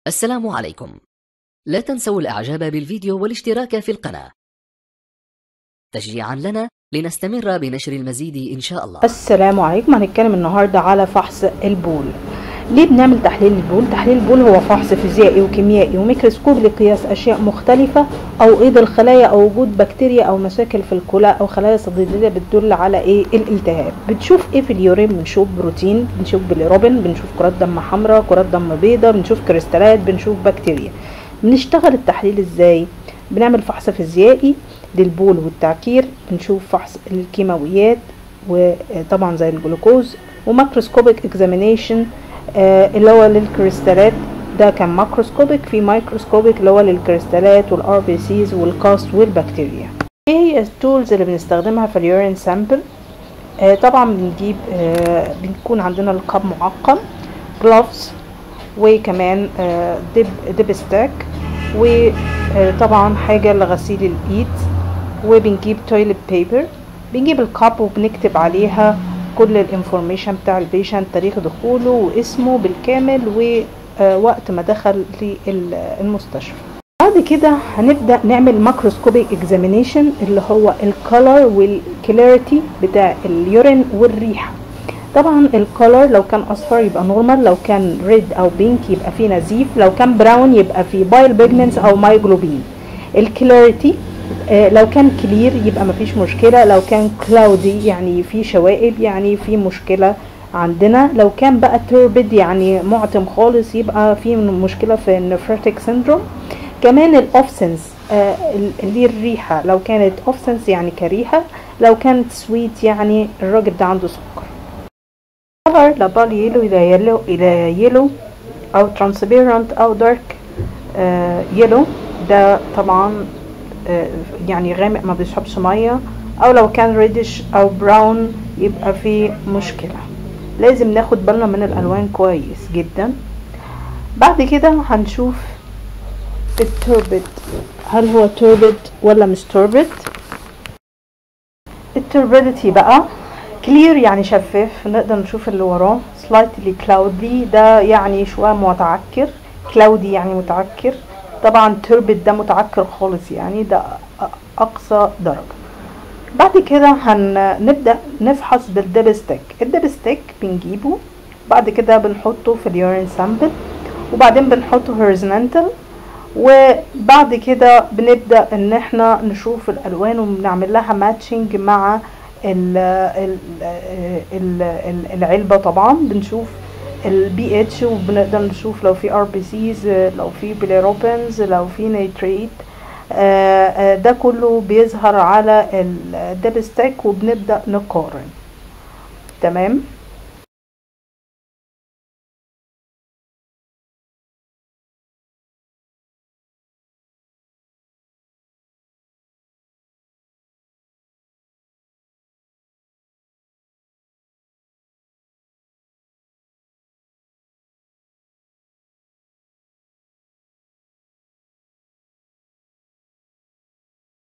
السلام عليكم لا تنسوا الإعجاب بالفيديو والاشتراك في القناة تشجيعا لنا لنستمر بنشر المزيد إن شاء الله السلام عليكم هنتكلم النهارده على فحص البول ليه بنعمل تحليل البول تحليل البول هو فحص فيزيائي وكيميائي وميكروسكوب لقياس اشياء مختلفه او ايض الخلايا او وجود بكتيريا او مشاكل في الكلى او خلايا صديديه بتدل على ايه الالتهاب بنشوف ايه في اليورين بنشوف بروتين بنشوف بيليروبين بنشوف كرات دم حمراء كرات دم بيضاء بنشوف كريستالات بنشوف بكتيريا بنشتغل التحليل ازاي بنعمل فحص فيزيائي للبول والتعكير بنشوف فحص الكيماويات وطبعا زي الجلوكوز وماكروسكوبيك اكزامينيشن اللي هو للكريستالات ده كان ماكروسكوبيك في مايكروسكوبيك اللي هو للكريستالات والار بي سيز والكاست والبكتيريا ايه هي التولز اللي بنستخدمها في اليورين سامبل آه طبعا بنجيب آه بنكون عندنا القاب معقم جلوفز وكمان آه دب دب ستاك وطبعا حاجه لغسيل الايد وبنجيب تويلت بيبر بنجيب الكاب وبنكتب عليها كل الانفورميشن بتاع البيشنت تاريخ دخوله واسمه بالكامل ووقت ما دخل للمستشفى بعد كده هنبدا نعمل ماكروسكوبيك اكزامينيشن اللي هو الكولر والكلاريتي بتاع اليورين والريحه طبعا الكولر لو كان اصفر يبقى نورمال لو كان ريد او بينك يبقى فيه نزيف لو كان براون يبقى فيه بايل بيجمنتس او مايجلوبين الكلاريتي آه لو كان كلير يبقى مفيش مشكله لو كان كلاودي يعني في شوائب يعني في مشكله عندنا لو كان بقى توربد يعني معتم خالص يبقى في مشكله في النفرتيك سيندروم كمان الاوفسنس آه اللي هي الريحه لو كانت اوفسنس يعني كريهه لو كانت سويت يعني الراجل ده عنده سكر color لبال يلو الى يلو الى يلو او ترانسبيرنت او دارك يلو ده طبعا يعني غامق ما بيشربش ميه او لو كان ريدش او براون يبقى في مشكله لازم ناخد بالنا من الالوان كويس جدا بعد كده هنشوف التوربت هل هو توربت ولا مش توربت التوربيديتي بقى كلير يعني شفاف نقدر نشوف اللي وراه سلايتلي كلاودي ده يعني شويه متعكر كلاودي يعني متعكر طبعا تربت ده متعكر خالص يعني ده اقصى درجة بعد كده هنبدأ نفحص بالدبستيك الدبستيك بنجيبه بعد كده بنحطه في اليورين سامبل وبعدين بنحطه هوريزونتال وبعد كده بنبدأ ان احنا نشوف الالوان وبنعمل لها ماتشنج مع ال ال ال ال العلبة طبعا بنشوف البي اتش وبنقدر نشوف لو في ار بي سيز لو في بيليروبينز لو في نيتريت ده كله بيظهر على الدبستيك وبنبدا نقارن تمام